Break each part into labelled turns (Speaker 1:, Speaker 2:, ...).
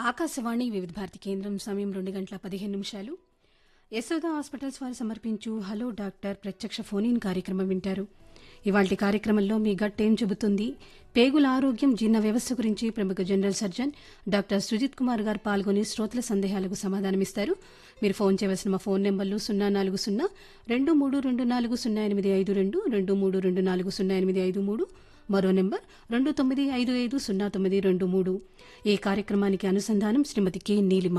Speaker 1: ఆకాశవాణి వివిధ భారతి కేంద్రం సమయం రెండు గంటల పదిహేను నిమిషాలు యశోద హాస్పిటల్స్ వారు సమర్పించు హలో డాక్టర్ ప్రత్యక్ష ఫోన్ ఇన్ కార్యక్రమం వింటారు ఇవాల్టి కార్యక్రమంలో మీ గట్ ఏం చెబుతుంది పేగుల ఆరోగ్యం జీర్ణ వ్యవస్థ గురించి ప్రముఖ general surgeon doctor Sujith Kumar గారు పాల్గొని శ్రోతల సందేహాలకు సమాధానమిస్తారు మీరు ఫోన్ చేయవలసిన మా ఫోన్ నెంబర్లు సున్నా నాలుగు సున్నా రెండు మూడు రెండు నాలుగు సున్నా ఎనిమిది ఐదు రెండు రెండు మూడు రెండు నాలుగు సున్నా ఎనిమిది ఐదు మూడు మరో నెంబర్ రెండు తొమ్మిది ఐదు ఐదు సున్నా తొమ్మిది రెండు మూడు ఈ కార్యక్రమానికి అనుసంధానం శ్రీమతి కె నీలిమ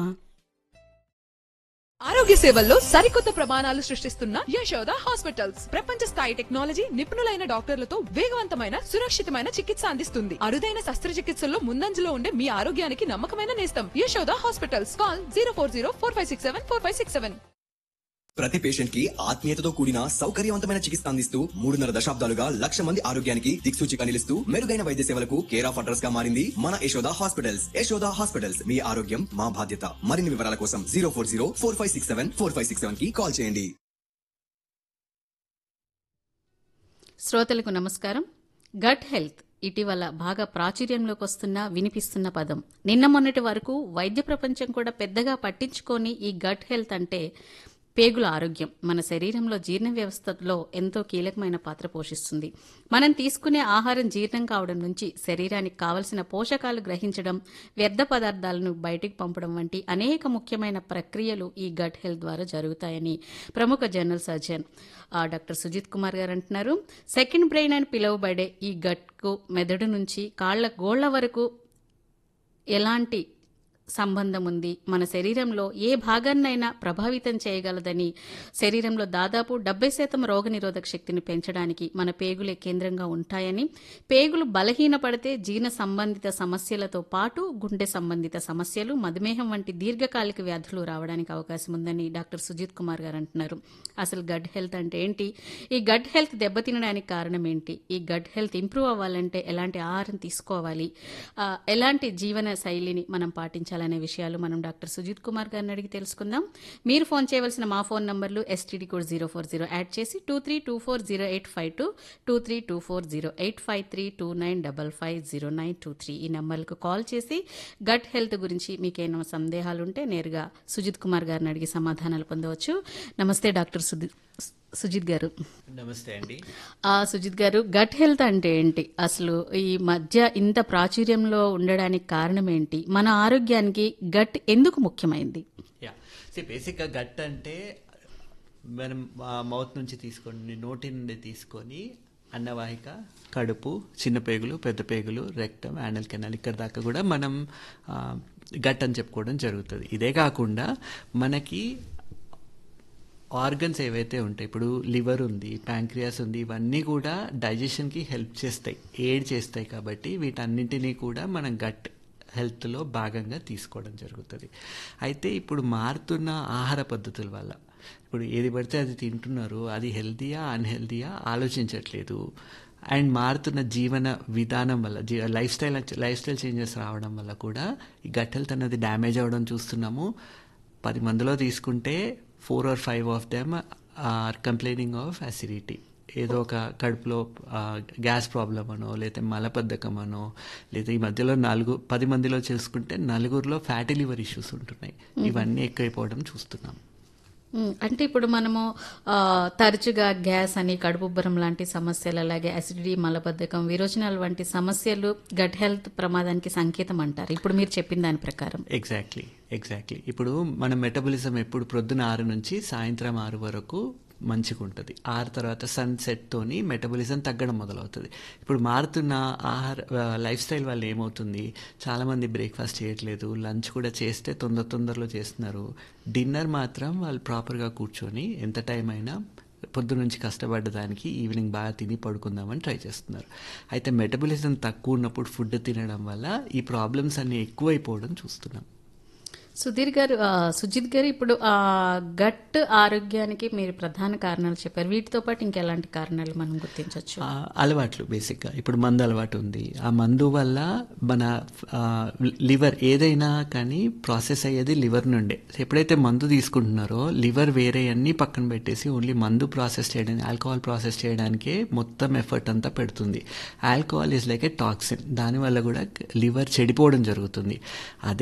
Speaker 2: ఆరోగ్య సేవల్లో సరికొత్త ప్రమాణాలు సృష్టిస్తున్న యశోద హాస్పిటల్స్ ప్రపంచ స్థాయి టెక్నాలజీ నిపుణులైన డాక్టర్లతో వేగవంతమైన సురక్షితమైన చికిత్స అందిస్తుంది అరుదైన శస్త్రచికిత్సల్లో ముందంజలో ఉండే మీ ఆరోగ్యానికి నమ్మకమైన నేస్తం Yashoda hospitals call zero four zero four five six seven four five six seven
Speaker 3: ప్రతి పేషెంట్ కి ఆత్మీయతతో కూడిన సౌకర్యవంతమైన చికిత్స అందిస్తూ మూడున్నర దశాబ్దాలుగా లక్ష మంది ఆరోగ్యానికి దిక్సూచిగా నిలుస్తూ మెరుగైన వైద్య సేవలకు కేర్ ఆఫ్ అడ్రస్ గా మారింది మన యశోద హాస్పిటల్స్ యశోద హాస్పిటల్స్ మీ ఆరోగ్యం మా బాధ్యత మరిన్ని వివరాల కోసం zero four zero four five six seven four five six seven కి కాల్ చేయండి
Speaker 4: శ్రోతలకు నమస్కారం గట్ హెల్త్ ఇటీవల బాగా ప్రాచుర్యంలోకి వస్తున్న వినిపిస్తున్న పదం నిన్న మొన్నటి వరకు వైద్య ప్రపంచం కూడా పెద్దగా పట్టించుకొని ఈ గట్ హెల్త్ అంటే పేగుల ఆరోగ్యం మన శరీరంలో జీర్ణ వ్యవస్థలో ఎంతో కీలకమైన పాత్ర పోషిస్తుంది మనం తీసుకునే ఆహారం జీర్ణం కావడం నుంచి శరీరానికి కావలసిన పోషకాలు గ్రహించడం వ్యర్థ పదార్థాలను బయటికి పంపడం వంటి అనేక ముఖ్యమైన ప్రక్రియలు ఈ గట్ హెల్త్ ద్వారా జరుగుతాయని ప్రముఖ జనరల్ సర్జన్ ఆ, డాక్టర్ సుజిత్ కుమార్ గారు అంటున్నారు సెకండ్ బ్రెయిన్ అని పిలువబడే ఈ గట్కు మెదడు నుంచి కాళ్ల గోళ్ల వరకు ఎలాంటి సంబంధం ఉంది మన శరీరంలో ఏ భాగాన్నైనా ప్రభావితం చేయగలదని శరీరంలో దాదాపు డెబ్బై శాతం రోగనిరోధక శక్తిని పెంచడానికి మన పేగులే కేంద్రంగా ఉంటాయని పేగులు బలహీనపడితే జీర్ణ సంబంధిత సమస్యలతో పాటు గుండె సంబంధిత సమస్యలు మధుమేహం వంటి దీర్ఘకాలిక వ్యాధులు రావడానికి అవకాశం ఉందని డాక్టర్ సుజిత్ కుమార్ గారు అంటున్నారు అసలు గడ్ హెల్త్ అంటే ఏంటి ఈ గడ్ హెల్త్ దెబ్బతినడానికి కారణం ఏంటి ఈ గడ్ హెల్త్ ఇంప్రూవ్ అవ్వాలంటే ఎలాంటి ఆహారం తీసుకోవాలి ఆ, ఎలాంటి జీవన శైలిని మనం పాటించాలనే విషయాలు మనం డాక్టర్ సుజిత్ కుమార్ గారిని అడిగి తెలుసుకుందాం మీరు ఫోన్ చేయవలసిన మా ఫోన్ నంబర్లు STD code zero four zero add చేసి two three two four zero eight five two two three two four zero eight five three two nine double five zero nine two three ఈ నంబర్లకు call చేసి gut health గురించి మీకేమైనా సందేహాలు ఉంటే నేరుగా సుజిత్ కుమార్ గారిని అడిగి సమాధానాలు పొందవచ్చు నమస్తే డాక్టర్ సుజిత్ సుజిత్ గారు
Speaker 5: నమస్తే అండి
Speaker 4: ఆ సుజిత్ గారు గట్ హెల్త్ అంటే ఏంటి అసలు ఈ మధ్య ఇంత ప్రాచుర్యంలో ఉండడానికి కారణం ఏంటి మన ఆరోగ్యానికి గట్ ఎందుకు ముఖ్యమైంది
Speaker 5: యా సి బేసిక్గా గట్ అంటే మనం మౌత్ నుంచి తీసుకొని నోటి నుండి తీసుకొని అన్నవాహిక కడుపు చిన్న పేగులు పెద్ద పేగులు రెక్టమ్ యానల్ కెనాల్ ఇక్కడ దాకా కూడా మనం ఆ, గట్ అని చెప్పుకోవడం జరుగుతుంది ఇదే కాకుండా మనకి ఆర్గన్స్ ఏవైతే ఉంటాయి ఇప్పుడు లివర్ ఉంది ప్యాంక్రియాస్ ఉంది ఇవన్నీ కూడా డైజెషన్కి హెల్ప్ చేస్తాయి ఎయిడ్ చేస్తాయి కాబట్టి వీటన్నింటినీ కూడా మనం గట్ హెల్త్లో భాగంగా తీసుకోవడం జరుగుతుంది అయితే ఇప్పుడు మారుతున్న ఆహార పద్ధతుల వల్ల ఇప్పుడు ఏది పడితే అది తింటున్నారు అది హెల్తీయా అన్హెల్తీయా ఆలోచించట్లేదు అండ్ మారుతున్న జీవన విధానం వల్ల జీ lifestyle lifestyle changes రావడం వల్ల కూడా ఈ గట్ హెల్త్ అనేది డ్యామేజ్ అవ్వడం చూస్తున్నాము పది మందిలో తీసుకుంటే four or five of them are complaining of acidity ఏదో ఒక కడుపులో గ్యాస్ ప్రాబ్లం అనో లేదా మలబద్ధకం అనో లేదా ఈ మధ్యలో నాలుగు పది మందిలో చేసుకుంటే నలుగురిలో ఫ్యాటీ లివర్ ఇష్యూస్ ఉంటున్నాయి ఇవన్నీ ఎక్కువైపోవడం చూస్తున్నాం
Speaker 4: ఉమ్, అంటే ఇప్పుడు మనము ఆ, తరచుగా గ్యాస్ అని కడుపుబ్బరం లాంటి సమస్యలు అలాగే అసిడిటీ మలబద్ధకం విరోచనాలు వంటి సమస్యలు గట్ హెల్త్ ప్రమాదానికి సంకేతం అంటారు ఇప్పుడు మీరు చెప్పిన దాని ప్రకారం
Speaker 5: ఎగ్జాక్ట్లీ ఎగ్జాక్ట్లీ ఇప్పుడు మన మెటబలిజం ఎప్పుడు ప్రొద్దున ఆరు నుంచి సాయంత్రం ఆరు వరకు మంచిగా ఉంటుంది ఆరు తర్వాత సన్సెట్ తోని మెటబలిజం తగ్గడం మొదలవుతుంది ఇప్పుడు మారుతున్న ఆహార లైఫ్ స్టైల్ వల్ల ఏమవుతుంది చాలామంది బ్రేక్ఫాస్ట్ చేయట్లేదు లంచ్ కూడా చేస్తే తొందర తొందరలో చేస్తున్నారు డిన్నర్ మాత్రం వాళ్ళు ప్రాపర్గా కూర్చొని ఎంత టైం అయినా పొద్దు నుంచి కష్టపడ్డదానికి ఈవినింగ్ బాగా తిని పడుకుందామని ట్రై చేస్తున్నారు అయితే మెటబలిజం తక్కువ ఉన్నప్పుడు ఫుడ్ తినడం వల్ల ఈ ప్రాబ్లమ్స్ అన్ని ఎక్కువైపోవడం చూస్తున్నాం
Speaker 4: సుధీర్ గారు ఆ, సుజిత్ గారు ఇప్పుడు ఆ గట్ ఆరోగ్యానికి మీరు ప్రధాన కారణాలు చెప్పారు వీటితో పాటు ఇంకెలాంటి కారణాలు మనం గుర్తించవచ్చు
Speaker 5: ఆ, అలవాట్లు బేసిక్గా ఇప్పుడు మందు అలవాటు ఉంది ఆ మందు వల్ల మన లివర్ ఏదైనా కానీ ప్రాసెస్ అయ్యేది లివర్ నుండే ఎప్పుడైతే మందు తీసుకుంటున్నారో లివర్ వేరే అన్ని పక్కన పెట్టేసి ఓన్లీ మందు ప్రాసెస్ చేయడానికి ఆల్కహాల్ ప్రాసెస్ చేయడానికే మొత్తం ఎఫర్ట్ అంతా పెడుతుంది alcohol is like a toxin దానివల్ల కూడా లివర్ చెడిపోవడం జరుగుతుంది అదే